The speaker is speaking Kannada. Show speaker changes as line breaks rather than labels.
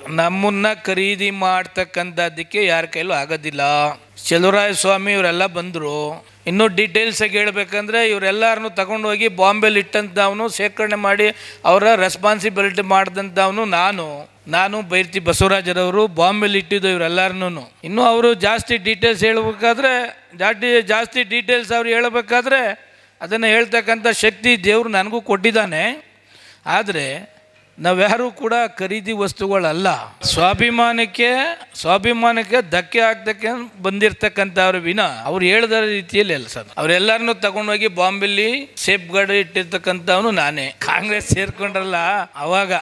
ನಮ್ಮನ್ನ ಖರೀದಿ ಮಾಡ್ತಕ್ಕಂಥದ್ದಕ್ಕೆ ಯಾರ ಕೈಲೂ ಆಗೋದಿಲ್ಲ ಚಲುವರಾಯ ಸ್ವಾಮಿ ಇವರೆಲ್ಲ ಬಂದರು ಇನ್ನೂ ಡೀಟೇಲ್ಸ್ ಆಗಿ ಹೇಳ್ಬೇಕಂದ್ರೆ ಇವರೆಲ್ಲರನ್ನು ತಗೊಂಡೋಗಿ ಬಾಂಬೆಲಿ ಇಟ್ಟಂಥವನು ಶೇಖರಣೆ ಮಾಡಿ ಅವರ ರೆಸ್ಪಾನ್ಸಿಬಿಲಿಟಿ ಮಾಡಿದಂಥವನು ನಾನು ನಾನು ಬೈರ್ತಿ ಬಸವರಾಜರವರು ಬಾಂಬೆಲಿ ಇಟ್ಟಿದ್ದು ಇವರೆಲ್ಲರನ್ನೂ ಇನ್ನೂ ಅವರು ಜಾಸ್ತಿ ಡೀಟೇಲ್ಸ್ ಹೇಳ್ಬೇಕಾದ್ರೆ ಜಾಸ್ತಿ ಜಾಸ್ತಿ ಡೀಟೇಲ್ಸ್ ಅವ್ರು ಹೇಳ್ಬೇಕಾದ್ರೆ ಅದನ್ನು ಹೇಳ್ತಕ್ಕಂಥ ಶಕ್ತಿ ದೇವರು ನನಗೂ ಕೊಟ್ಟಿದ್ದಾನೆ ಆದರೆ ನಾವ್ಯಾರೂ ಕೂಡ ಖರೀದಿ ವಸ್ತುಗಳಲ್ಲ ಸ್ವಾಭಿಮಾನಕ್ಕೆ ಸ್ವಾಭಿಮಾನಕ್ಕೆ ಧಕ್ಕೆ ಆಗ್ದಕ್ಕೆ ಬಂದಿರ್ತಕ್ಕಂಥವ್ರ ವಿನ ಅವ್ರು ಹೇಳ್ದ ರೀತಿಯಲ್ಲಿ ಅಲ್ಲ ಸರ್ ಅವರೆಲ್ಲರನ್ನು ತಗೊಂಡೋಗಿ ಬಾಂಬೆಲಿ ಸೇಫ್ ಗಾರ್ಡ್ ಇಟ್ಟಿರ್ತಕ್ಕಂಥವನು ನಾನೇ ಕಾಂಗ್ರೆಸ್ ಸೇರ್ಕೊಂಡ್ರಲ್ಲ ಅವಾಗ